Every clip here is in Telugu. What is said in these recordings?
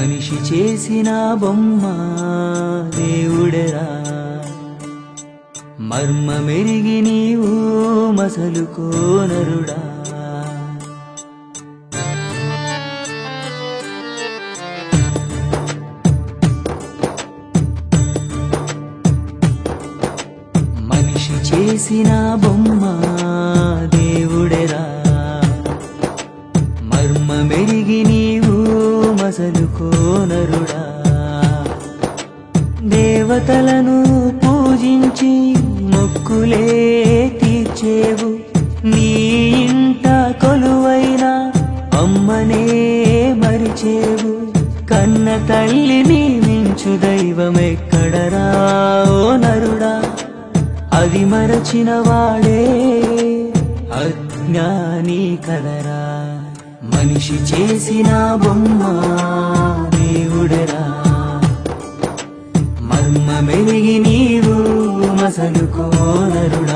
మనిషి చేసిన బొమ్మ దేవుడెరా మర్మమెరిగి నీవు మసలు కోనరుడా మనిషి చేసిన బొమ్మ దేవుడెరా మర్మమెరిగి నీవు మసలు కోనరుడా దేవతలను పూజించి మొక్కులే తీర్చేవు నీ ఇంట కొలువైన అమ్మనే మరిచేవు కన్న తల్లిని మించు దైవమెక్కడరా ఓ నరుడా అది మరచిన వాడే అజ్ఞాని కదరా మనిషి చేసిన బొమ్మ దేవుడరా మర్మ మెరిగి నీవు మసలు కోనరుడా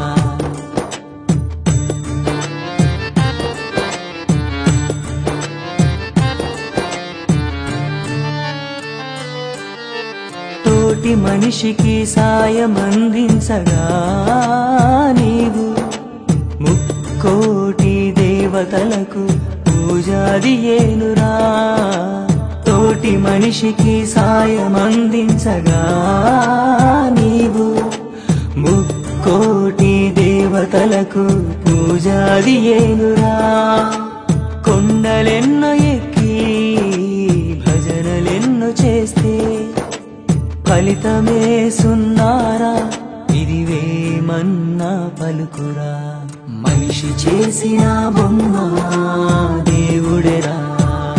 తోటి మనిషికి సాయం అందించగా నీవు ముక్కోటి దేవతలకు పూజాది ఏనురా తోటి మనిషికి సాయం అందించగా నీవు ముక్కోటి దేవతలకు పూజాది ఏనురా కొండలెన్నో ఎక్కి భజనలెన్నో చేస్తే ఫలితమే సున్నారా ఇది వేమన్నా పలుకురా మనిషి చేసిన బొమ్మ దేవుడెరా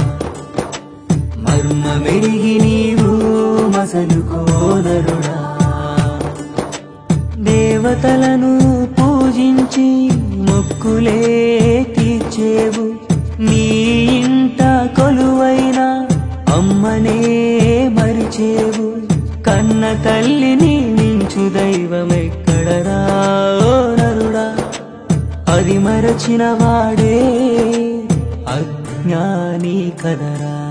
మర్మ మెరిగి నీవు మసలు కోనరుడా దేవతలను పూజించి మొక్కులే తీర్చేవు నీ ఇంట కొలువైన అమ్మనే మరిచేవు కన్న తల్లిని మించు దైవమెక్కడరా ఓ నరుడా అది మరచిన వాడే అజ్ఞాని కదరా